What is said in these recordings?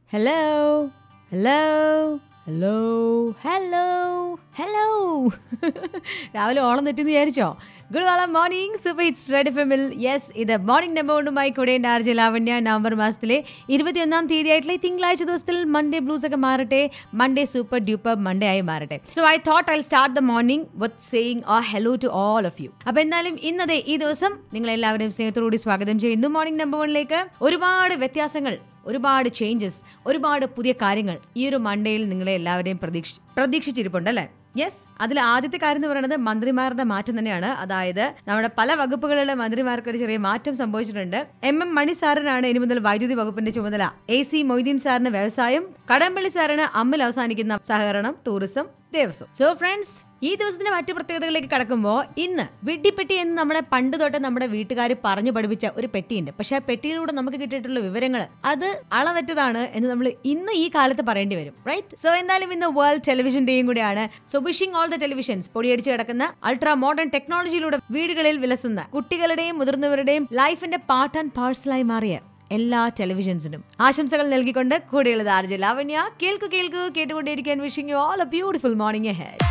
Hello hello hello hello hello രാവിലെ ഓളം തെറ്റിന്ന് വിചാരിച്ചോ ഗുഡ് വാല മോർണിംഗ് സൂപ്പർ ഹിറ്റ്സ് റെഡ് ഫെമിൽ യെസ് ഇത് മോർണിംഗ് നമ്പർ കൊണ്ടുമായി കൂടെ ഉണ്ട് ആർജെ ലാവണ്യ നവംബർ മാസത്തിലെ ഇരുപത്തിയൊന്നാം തീയതി ആയിട്ടുള്ള ഈ തിങ്കളാഴ്ച ദിവസത്തിൽ മൺഡേ ബ്ലൂസ് ഒക്കെ മാറട്ടെ മൺഡേ സൂപ്പർ ഡ്യൂപ്പർ മൺഡേ ആയി മാറട്ടെ so I thought I start the morning with saying a hello to all of you അപ്പൊ എന്തായാലും ഇന്നത്തെ ഈ ദിവസം നിങ്ങൾ എല്ലാവരെയും സ്നേഹത്തോടുകൂടി സ്വാഗതം ചെയ്യുന്നു മോർണിംഗ് നമ്പർ വണ്ണിലേക്ക് ഒരുപാട് വ്യത്യാസങ്ങൾ ഒരുപാട് ചേഞ്ചസ് ഒരുപാട് പുതിയ കാര്യങ്ങൾ ഈ ഒരു മൺഡേയിൽ നിങ്ങളെ എല്ലാവരെയും പ്രതീക്ഷ പ്രതീക്ഷിച്ചിരിപ്പുണ്ട് അല്ലേ യെസ് അതിൽ ആദ്യത്തെ കാര്യം എന്ന് പറയുന്നത് മന്ത്രിമാരുടെ മാറ്റം തന്നെയാണ് അതായത് നമ്മുടെ പല വകുപ്പുകളിലെ മന്ത്രിമാർക്ക് ഒരു ചെറിയ മാറ്റം സംഭവിച്ചിട്ടുണ്ട് എം എം മണി സാറിനാണ് ഇനി മുതൽ വൈദ്യുതി വകുപ്പിന്റെ ചുമതല എ സി മൊയ്തീൻ സാറിന് വ്യവസായം കടമ്പള്ളി സാറിന് അമ്മിൽ അവസാനിക്കുന്ന സഹകരണം ടൂറിസം ദേവസ്വം സോ ഫ്രണ്ട്സ് ഈ ദിവസത്തിന്റെ മറ്റു പ്രത്യേകതകളിലേക്ക് കടക്കുമ്പോൾ ഇന്ന് വെട്ടിപ്പെട്ടി എന്ന് നമ്മുടെ പണ്ട് തൊട്ട് നമ്മുടെ വീട്ടുകാർ പറഞ്ഞു പഠിപ്പിച്ച ഒരു പെട്ടിയുണ്ട് പക്ഷെ ആ പെട്ടിയിലൂടെ നമുക്ക് കിട്ടിയിട്ടുള്ള വിവരങ്ങൾ അത് അളവറ്റതാണ് എന്ന് നമ്മൾ ഇന്ന് ഈ കാലത്ത് പറയേണ്ടി വരും റൈറ്റ് സോ എന്തായാലും ഇന്ന് വേൾഡ് ടെലിവിഷൻ ഡേയും കൂടിയാണ് so wishing all the televisions പൊടിയടിച്ച് കിടക്കുന്ന അൾട്രാ മോഡേൺ ടെക്നോളജിയിലൂടെ വീടുകളിൽ വിലസുന്ന കുട്ടികളുടെയും മുതിർന്നവരുടെയും ലൈഫിന്റെ പാർട്ട് ആൻഡ് പാഴ്സലായി മാറിയ എല്ലാ ടെലിവിഷൻസിനും ആശംസകൾ നൽകിക്കൊണ്ട് കൂടെയുള്ളത് ആർജ ലാവണ്യ കേൾക്കു കേൾക്കു കേട്ടുകൊണ്ടേയിരിക്കാൻ wishing you all a beautiful morning ഹെഡ്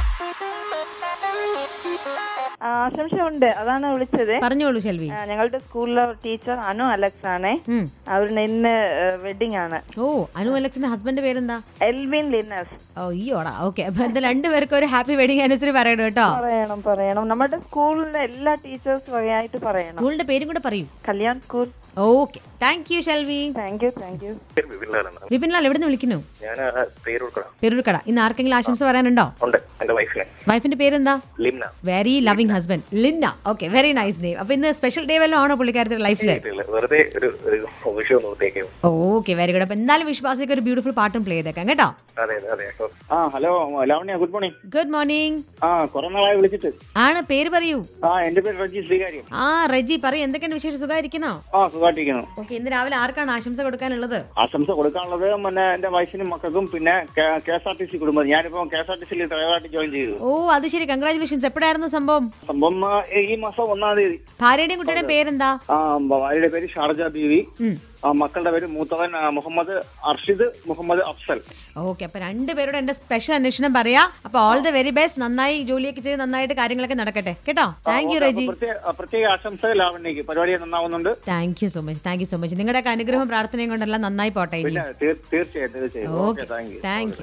ആ, ആശംസ ഉണ്ട് അതാണ് വിളിച്ചത് പറഞ്ഞോളൂ ശെൽവി ആ, ഞങ്ങളുടെ സ്കൂളിലെ ടീച്ചർ അനു അലക്സ് ആണേ ഉം. അവരുടെ ഇന്ന് വെഡിങ് ആണ് ഓ അനു അലക്സിന്റെ ഹസ്ബൻഡ് പേരെന്താ എൽവിൻ ലിനസ് ഓ ഈ ഓടാ ഓക്കെ അപ്പൊ എന്താ രണ്ടുപേർക്കും ഒരു ഹാപ്പി വെഡിങ് ആനിവേഴ്സറി പറയണം കേട്ടോ പറയണം പറയണം നമ്മുടെ സ്കൂളിലെ എല്ലാ ടീച്ചേഴ്സ് വകയായിട്ട് പറയണം സ്കൂളിന്റെ പേരും കൂടെ പറയൂ Kalyan school okay thank you Shelvi thank you thank you പേര് വിപിൻലാലാണ് വിപിൻ ലാൽ എവിടെ നിന്ന് വിളിക്കുന്നു ഞാൻ പേരൂർക്കട പെരൂർക്കട ഇന്ന് ആർക്കെങ്കിലും ആശംസ പറയാനുണ്ടോ ഉണ്ട് എന്റെ വൈഫിനെ വൈഫിന്റെ പേരെന്താ Limna very loving husband Linna okay very nice name അപ്പൊ ഇന്ന് സ്പെഷ്യൽ ഡേ വല്ലതും ആണോ പുള്ളിക്കാരത്തിന്റെ ലൈഫില് വീട്ടില് വെറുതെ ഒരു ഒരു വിഷയം നോക്കിയേക്കും ഓക്കെ വെരി ഗുഡ് അപ്പൊ എന്തായാലും വിശ്വാസിക്ക് ഒരു ബ്യൂട്ടിഫുൾ പാട്ടും പ്ലേ ചെയ്തേക്കാം കേട്ടോ അതെ അതെ അതെ അപ്പൊ ആ hello Lavanya good morning good morning ആ കുറെ നാളായി വിളിച്ചിട്ട് ആണ് പേര് പറയൂ ആ എന്റെ പേര് റജി ശ്രീകാര്യം ആ റെജി പറയൂ എന്തൊക്കെയാണ് വിശേഷം സുഖമായിരിക്കുന്നോ ആ സുഖമായിട്ടിരിക്കുന്നു ഓക്കെ ഇന്ന് രാവിലെ ആർക്കാണ് ആശംസ കൊടുക്കാനുള്ളത് ആശംസ കൊടുക്കാനുള്ളത് പിന്നെ എന്റെ വൈഫിനും മക്കൾക്കും പിന്നെ K S R T C കുടുംബം ഞാനിപ്പോ കെ എസ് ആർ ടി സിയിൽ ഡ്രൈവറായിട്ട് ജോയിൻ ചെയ്തു ഓ അത് ശരി കൺഗ്രാചുലേഷൻസ് എപ്പോഴായിരുന്നു സംഭവം സംഭവം ആ, ഈ മാസം ഒന്നാം തീയതി ഭാര്യയുടെയും കുട്ടിയുടെയും പേരെന്താ ആ ഭാര്യയുടെ പേര് ഷാർജ ബീവി ഉം. ആ, മക്കളുടെ പേര് മൂത്തവൻ ആ, മുഹമ്മദ് അർഷിദ് മുഹമ്മദ് അഫ്സൽ ഓക്കെ അപ്പൊ രണ്ടുപേരോട് എന്റെ സ്പെഷ്യൽ അന്വേഷണം പറയാ അപ്പൊ ഓൾ ദ വെരി ബെസ്റ്റ് നന്നായി ജോലിയൊക്കെ ചെയ്ത് നന്നായിട്ട് കാര്യങ്ങളൊക്കെ നടക്കട്ടെ കേട്ടോ താങ്ക് യു റെജി പ്രത്യേക പ്രത്യേക ആശംസ ലാവണ്യക്ക് പരിപാടി നന്നാവുന്നുണ്ട് thank you so much thank you so much നിങ്ങളുടെ അനുഗ്രഹം പ്രാർത്ഥനയും കൊണ്ടെല്ലാം നന്നായി പോട്ടെ ഇനി പിന്നെ തീർ- തീർച്ചയായും തീർച്ചയായും okay okay thank you thank you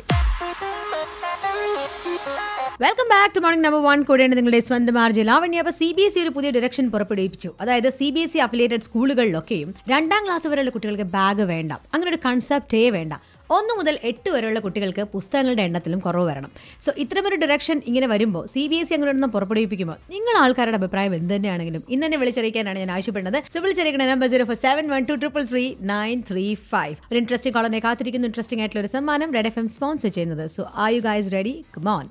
welcome back to morning number one കൂടെയാണ് നിങ്ങളുടെ സ്വന്തം ആർജി ലാവണ്യ അപ്പൊ സി ബി എസ് ഇ ഒരു പുതിയ ഡയറക്ഷൻ പുറപ്പെടുവിപ്പിച്ചു അതായത് C B S E affiliated സ്കൂളുകളിലൊക്കെയും രണ്ടാം ക്ലാസ് വരെയുള്ള കുട്ടികൾക്ക് ബാഗ് വേണ്ട അങ്ങനെ ഒരു കൺസെപ്റ്റേ വേണ്ട ഒന്ന് മുതൽ എട്ട് വരെയുള്ള കുട്ടികൾക്ക് പുസ്തകങ്ങളുടെ എണ്ണത്തിലും കുറവ് വരണം സോ ഇത്തരമൊരു ഡയറക്ഷൻ ഇങ്ങനെ വരുമ്പോൾ സി ബി എസ് ഇ അങ്ങനെ ഒന്നും പുറപ്പെടുവിപ്പിക്കുമ്പോൾ നിങ്ങൾ ആൾക്കാരുടെ അഭിപ്രായം എന്ത് തന്നെയാണെങ്കിലും ഇന്ന് തന്നെ വിളിച്ചറിയിക്കാനാണ് ഞാൻ ആവശ്യപ്പെടുന്നത് സോ വിളിച്ചറിയിക്കുന്ന number zero four seven one two triple three nine three five ഒരു ഇൻട്രസ്റ്റിംഗ് കോളറിനെ കാത്തിരിക്കുന്നു ഇൻട്രസ്റ്റിംഗ് ആയിട്ടുള്ള ഒരു സമ്മാനം റെഡ് എഫ് എം സ്പോൺസർ ചെയ്യുന്നത് so are you guys ready come on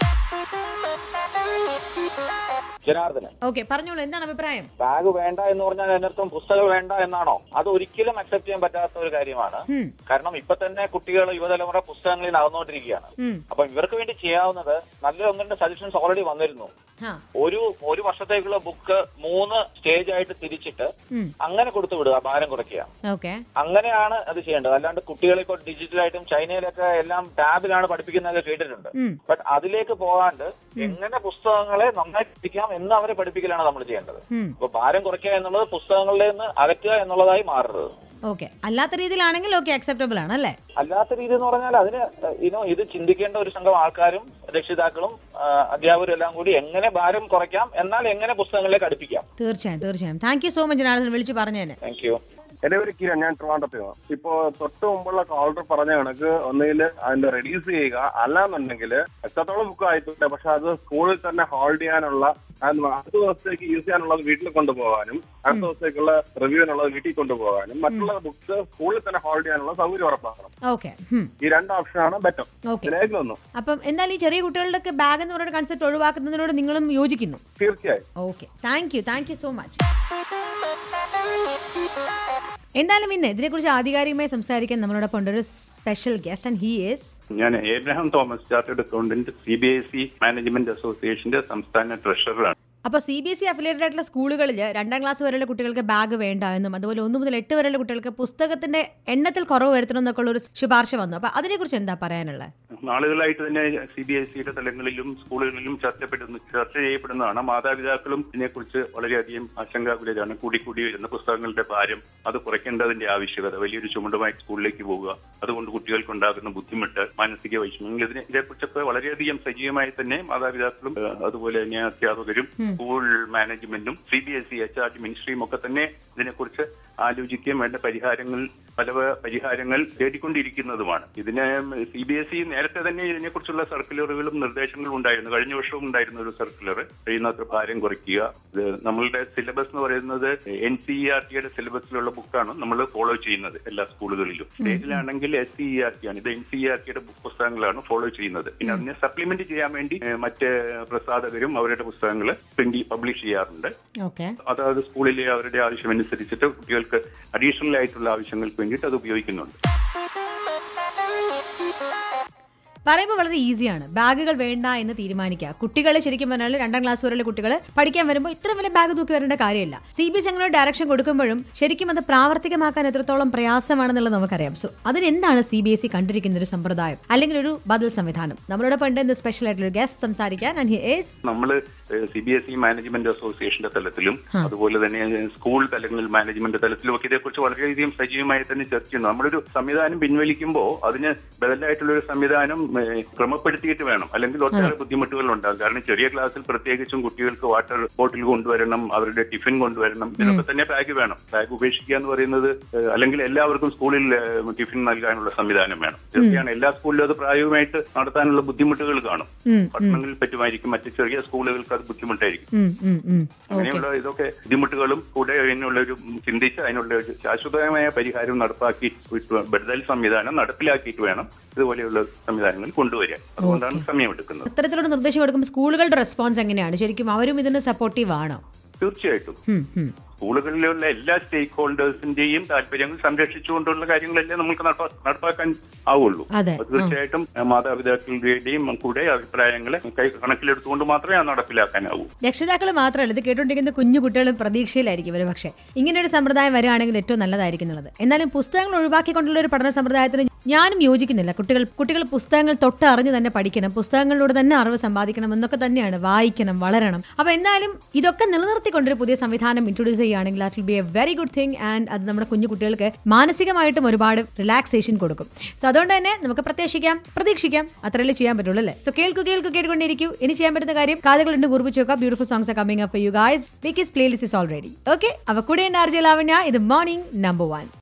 Janardhanan okay പറഞ്ഞോളൂ എന്താണ് അഭിപ്രായം ബാഗ് വേണ്ട എന്ന് പറഞ്ഞാൽ അതിനർത്ഥം പുസ്തകം വേണ്ട എന്നാണോ അത് ഒരിക്കലും അക്സെപ്റ്റ് ചെയ്യാൻ പറ്റാത്ത ഒരു കാര്യമാണ് ഉം. കാരണം ഇപ്പൊ തന്നെ കുട്ടികൾ യുവതലമുറ പുസ്തകങ്ങളിൽ നടന്നുകൊണ്ടിരിക്കുകയാണ് ഉം. അപ്പൊ ഇവർക്ക് വേണ്ടി ചെയ്യാവുന്നത് നല്ല ഒന്ന് രണ്ട് സജഷൻസ് ഓൾറെഡി വന്നിരുന്നു ആ ഒരു ഒരു വർഷത്തേക്കുള്ള ബുക്ക് മൂന്ന് സ്റ്റേജ് ആയിട്ട് തിരിച്ചിട്ട് ഉം. അങ്ങനെ കൊടുത്തു വിടുക ഭാരം കുറയ്ക്കുക ഓക്കെ അങ്ങനെയാണ് അത് ചെയ്യേണ്ടത് അല്ലാണ്ട് കുട്ടികളെ ഇപ്പോൾ ഡിജിറ്റലായിട്ടും ചൈനയിലൊക്കെ എല്ലാം ടാബിലാണ് പഠിപ്പിക്കുന്നതൊക്കെ കേട്ടിട്ടുണ്ട് ഉം. ബട്ട് അതിലേക്ക് പോകാണ്ട് എങ്ങനെ പുസ്തകങ്ങളെ നന്നായി പഠിപ്പിക്കാം എന്ന് അവരെ പഠിപ്പിക്കലാണ് നമ്മൾ ചെയ്യേണ്ടത് ഉം. അപ്പൊ ഭാരം കുറയ്ക്കുക എന്നുള്ളത് പുസ്തകങ്ങളുടെ നിന്ന് അകറ്റുക എന്നുള്ളതായി മാറരുത് ഓക്കെ അല്ലാത്ത രീതിയിലാണെങ്കിൽ ഓക്കെ അക്സെപ്റ്റബിൾ ആണ് അല്ലേ അല്ലാത്ത രീതി എന്ന് പറഞ്ഞാൽ അതിന് ഇനോ ഇത് ചിന്തിക്കേണ്ട ഒരു സംഘം ആൾക്കാരും രക്ഷിതാക്കളും ആ, അധ്യാപകരും എല്ലാം കൂടി എങ്ങനെ ഭാരം കുറയ്ക്കാം എന്നാൽ എങ്ങനെ പുസ്തകങ്ങളിലേക്ക് അടുപ്പിക്കാം തീർച്ചയായും തീർച്ചയായും thank you so much Janardhan വിളിച്ചു പറഞ്ഞതിന് താങ്ക് യു എന്റെ പേര് കിരൺ ഞാൻ ട്രിവാൻഡ്രത്താണ് ഇപ്പോ തൊട്ട് മുമ്പുള്ള ഓർഡർ പറഞ്ഞ കണക്ക് ഒന്നുകിൽ അതിന്റെ റെഡ്യൂസ് ചെയ്യുക അല്ലാന്നുണ്ടെങ്കിൽ എത്രത്തോളം ബുക്ക് ആയിട്ടുണ്ട് പക്ഷെ അത് സ്കൂളിൽ തന്നെ ഹോൾഡ് ചെയ്യാനുള്ള അത് അടുത്ത ദിവസത്തേക്ക് യൂസ് ചെയ്യാനുള്ളത് വീട്ടിൽ കൊണ്ടുപോകാനും അടുത്ത ദിവസത്തേക്കുള്ള റിവ്യൂവിനുള്ളത് വീട്ടിൽ കൊണ്ടുപോകാനും മറ്റുള്ള ബുക്സ് സ്കൂളിൽ തന്നെ ഹോൾഡ് ചെയ്യാനുള്ള സൗകര്യം ഉറപ്പാക്കണം ഓക്കെ ഈ രണ്ട് ഓപ്ഷനാണ് ബെറ്റർ ഓക്കെ ഇതിലേക്കൊന്നും അപ്പം എന്തായാലും ഈ ചെറിയ കുട്ടികളുടെ ബാഗ് എന്ന് പറയുന്ന കൺസെപ്റ്റ് ഒഴിവാക്കുന്നതിനോട് നിങ്ങളും യോജിക്കുന്നു തീർച്ചയായും okay thank you thank you so much എന്തായാലും ഇന്ന് ഇതിനെക്കുറിച്ച് ആധികാരികമായി സംസാരിക്കാൻ നമ്മളോടൊപ്പം ഉണ്ട് ഒരു special guest and he is ഞാൻ Abraham Thomas chartered accountant C B I C management അസോസിയേഷന്റെ സംസ്ഥാന ട്രഷററാണ് അപ്പോൾ C B S E affiliated ആയിട്ടുള്ള സ്കൂളുകളിൽ രണ്ടാം ക്ലാസ് വരെയുള്ള കുട്ടികൾക്ക് ബാഗ് വേണ്ട എന്നും അതുപോലെ ഒന്ന് മുതൽ എട്ട് വരെയുള്ള കുട്ടികൾക്ക് പുസ്തകത്തിന്റെ എണ്ണത്തിൽ കുറവ് വരുത്തണം എന്നൊക്കെ ഉള്ള ഒരു ശുപാർശ വന്നു അപ്പോൾ അതിനെക്കുറിച്ച് എന്താ പറയാനുള്ളത് നാളുകളായിട്ട് തന്നെ സി ബി എസ് ഇയുടെ തലങ്ങളിലും സ്കൂളുകളിലും ചർച്ചപ്പെടുന്നു ചർച്ച ചെയ്യപ്പെടുന്നതാണ് മാതാപിതാക്കളും ഇതിനെക്കുറിച്ച് വളരെയധികം ആശങ്കാകുലരാണ് കൂടിക്കൂടി വരുന്ന പുസ്തകങ്ങളുടെ ഭാരം അത് കുറയ്ക്കേണ്ടതിന്റെ ആവശ്യകത വലിയൊരു ചുമടുമായി സ്കൂളിലേക്ക് പോവുക അതുകൊണ്ട് കുട്ടികൾക്കുണ്ടാകുന്ന ബുദ്ധിമുട്ട് മാനസിക വൈഷമ്യങ്ങൾ ഇതിനെ ഇതേക്കുറിച്ചൊക്കെ വളരെയധികം സജീവമായി തന്നെ മാതാപിതാക്കളും ഏഹ്, അതുപോലെ തന്നെ അധ്യാപകരും സ്കൂൾ മാനേജ്മെന്റും C B S E H R T മിനിസ്ട്രിയും ഒക്കെ തന്നെ ഇതിനെക്കുറിച്ച് ആലോചിക്കുകയും വേണ്ട പരിഹാരങ്ങൾ പല പ- പരിഹാരങ്ങൾ തേടിക്കൊണ്ടിരിക്കുന്നതുമാണ് ഇതിന് സി ബി എസ് ഇ നേരത്തെ തന്നെ ഇതിനെക്കുറിച്ചുള്ള സർക്കുലറുകളും നിർദ്ദേശങ്ങളും ഉണ്ടായിരുന്നു കഴിഞ്ഞ വർഷവും ഉണ്ടായിരുന്ന ഒരു സർക്കുലർ കഴിയുന്നത്ര ഭാരം കുറയ്ക്കുക ഇത് നമ്മളുടെ സിലബസ് എന്ന് പറയുന്നത് എൻ സി ഇ ആർ ടിയുടെ സിലബസിലുള്ള ബുക്കാണ് നമ്മൾ ഫോളോ ചെയ്യുന്നത് എല്ലാ സ്കൂളുകളിലും സ്റ്റേറ്റിലാണെങ്കിൽ S C E R T ആണ് ഇത് എൻ സി ഇ ആർ ടിയുടെ പുസ്തകങ്ങളാണ് ഫോളോ ചെയ്യുന്നത് പിന്നെ അതിനെ സപ്ലിമെന്റ് ചെയ്യാൻ വേണ്ടി ഏഹ്, മറ്റ് പ്രസാധകരും അവരുടെ പുസ്തകങ്ങൾ പ്രിന്റ് പബ്ലിഷ് ചെയ്യാറുണ്ട് ഓക്കെ അതായത് സ്കൂളിലെ അവരുടെ ആവശ്യമനുസരിച്ചിട്ട് കുട്ടികൾക്ക് അഡീഷണൽ ആയിട്ടുള്ള ആവശ്യങ്ങൾക്ക് വേണ്ടിയിട്ട് അത് ഉപയോഗിക്കുന്നുണ്ട് പറയുമ്പോൾ വളരെ ഈസിയാണ് ബാഗുകൾ വേണ്ട എന്ന് തീരുമാനിക്കുക കുട്ടികൾ ശരിക്കും പറഞ്ഞാൽ രണ്ടാം ക്ലാസ് വരെയുള്ള കുട്ടികൾ പഠിക്കാൻ വരുമ്പോൾ ഇത്ര വലിയ ബാഗ് തൂക്കി വരേണ്ട കാര്യമില്ല സി ബി എസ് അങ്ങനെ ഡയറക്ഷൻ കൊടുക്കുമ്പോഴും ശരിക്കും അത് പ്രാവർത്തികമാക്കാൻ എത്രത്തോളം പ്രയാസമാണെന്നുള്ളത് നമുക്കറിയാം സോ അതിനെന്താണ് സി ബി എസ് ഇ കണ്ടിരിക്കുന്ന ഒരു സമ്പ്രദായം അല്ലെങ്കിൽ ഒരു ബദൽ സംവിധാനം നമ്മളോട് പണ്ട് ഇന്ന് സ്പെഷ്യൽ ആയിട്ടുള്ള ഒരു ഗസ്റ്റ് സംസാരിക്കാൻ ആൻഡ് ഹി ഈസ് നമ്മൾ C B S E management അസോസിയേഷന്റെ തലത്തിലും അതുപോലെ തന്നെ സ്കൂൾ തലങ്ങളിൽ മാനേജ്മെന്റ് തലത്തിലും ഒക്കെ ഇതേക്കുറിച്ച് വളരെയധികം സജീവമായി തന്നെ ചർച്ച ചെയ്യുന്നു നമ്മളൊരു സംവിധാനം പിൻവലിക്കുമ്പോൾ അതിന് ബദലായിട്ടുള്ള ഒരു സംവിധാനം ഏഹ്, ക്രമപ്പെടുത്തിയിട്ട് വേണം അല്ലെങ്കിൽ ഒട്ടേറെ ബുദ്ധിമുട്ടുകൾ ഉണ്ടാകും കാരണം ചെറിയ ക്ലാസ്സിൽ പ്രത്യേകിച്ചും കുട്ടികൾക്ക് വാട്ടർ ബോട്ടിൽ കൊണ്ടുവരണം അവരുടെ ടിഫിൻ കൊണ്ടുവരണം ഇതിനൊക്കെ തന്നെ ബാഗ് വേണം ബാഗ് ഉപേക്ഷിക്കുക എന്ന് പറയുന്നത് ഏഹ്, അല്ലെങ്കിൽ എല്ലാവർക്കും സ്കൂളിൽ ഏഹ്, ടിഫിൻ നൽകാനുള്ള സംവിധാനം വേണം തീർച്ചയാണ് എല്ലാ സ്കൂളിലും അത് പ്രായോഗികമായിട്ട് നടത്താനുള്ള ബുദ്ധിമുട്ടുകൾ കാണും പട്ടണങ്ങളിൽ പറ്റുമായിരിക്കും മറ്റ് ചെറിയ സ്കൂളുകൾക്ക് അത് ബുദ്ധിമുട്ടായിരിക്കും അങ്ങനെയുള്ള ഇതൊക്കെ ബുദ്ധിമുട്ടുകളും കൂടെ അതിനുള്ള ഒരു ചിന്തിച്ച് അതിനുള്ള ഒരു ശാശ്വതമായ പരിഹാരം നടപ്പാക്കി ബദൽ സംവിധാനം നടപ്പിലാക്കിയിട്ട് വേണം ഇതുപോലെയുള്ള സംവിധാനങ്ങൾ കൊണ്ടുവരിക അതുകൊണ്ടാണ് സമയമെടുക്കുന്നത് ഇത്തരത്തിലുള്ള നിർദ്ദേശം കൊടുക്കുമ്പോൾ സ്കൂളുകളുടെ റെസ്പോൺസ് എങ്ങനെയാണ് ശരിക്കും അവരും ഇതിന് സപ്പോർട്ടീവ് ആണോ തീർച്ചയായിട്ടും ഉം, ഉം. സ്കൂളുകളിലുള്ള എല്ലാ സ്റ്റേക്ക് ഹോൾഡേഴ്സിന്റെയും താല്പര്യങ്ങൾ സംരക്ഷിച്ചുകൊണ്ടുള്ള കാര്യങ്ങളല്ലേ നമുക്ക് നടപ്പാ- നടപ്പാക്കാൻ ആവുള്ളൂ അതെ, അപ്പൊ തീർച്ചയായിട്ടും ഏഹ്, മാതാപിതാക്കളുടെയും കൂടെ അഭിപ്രായങ്ങളെ കൈ- കണക്കിലെടുത്തുകൊണ്ട് മാത്രമേ അത് നടപ്പിലാക്കാനാവൂ രക്ഷിതാക്കൾ മാത്രമല്ല ഇത് കേട്ടോണ്ടിരിക്കുന്ന കുഞ്ഞു കുട്ടികളും പ്രതീക്ഷയിലായിരിക്കും ഒരു പക്ഷേ ഇങ്ങനെ ഒരു സമ്പ്രദായം വരികയാണെങ്കിൽ ഏറ്റവും നല്ലതായിരിക്കും എന്നുള്ളത് എന്നാലും പുസ്തകങ്ങൾ ഒഴിവാക്കിക്കൊണ്ടുള്ള ഒരു പഠന സമ്പ്രദായത്തിന് ഞാനും യോജിക്കുന്നില്ല കുട്ടികൾ കുട്ടികൾ പുസ്തകങ്ങൾ തൊട്ട് അറിഞ്ഞ് തന്നെ പഠിക്കണം പുസ്തകങ്ങളിലൂടെ തന്നെ അറിവ് സമ്പാദിക്കണം എന്നൊക്കെ തന്നെയാണ് വായിക്കണം വളരണം അപ്പൊ എന്തായാലും ഇതൊക്കെ നിലനിർത്തിക്കൊണ്ടൊരു പുതിയ സംവിധാനം ഇൻട്രൊഡ്യൂസ് ചെയ്യുകയാണെങ്കിൽ that will be a very good thing and അത് നമ്മുടെ കുഞ്ഞു കുട്ടികൾക്ക് മാനസികമായിട്ടും ഒരുപാട് റിലാക്സേഷൻ കൊടുക്കും സോ അതുകൊണ്ട് തന്നെ നമുക്ക് പ്രത്യേകിക്കാം പ്രതീക്ഷിക്കാം അത്രയല്ലേ ചെയ്യാൻ പറ്റുള്ളൂ അല്ലേ സോ കേൾക്കു കേൾക്കു കേട്ടുകൊണ്ടിരിക്കൂ ഇനി ചെയ്യാൻ പറ്റുന്ന കാര്യം കാതുകളുണ്ട് കുറിപ്പിച്ച് വെക്കാം beautiful songs are coming up you guys ബിക്കീസ് പ്ലേലിസ്റ്റ് ഇസ് ഓൾറെഡി ഓക്കെ അവ കൂടെ ഉണ്ട് ആർജെ ലാവണ്യ ഇത് മോർണിംഗ് നമ്പർ വൺ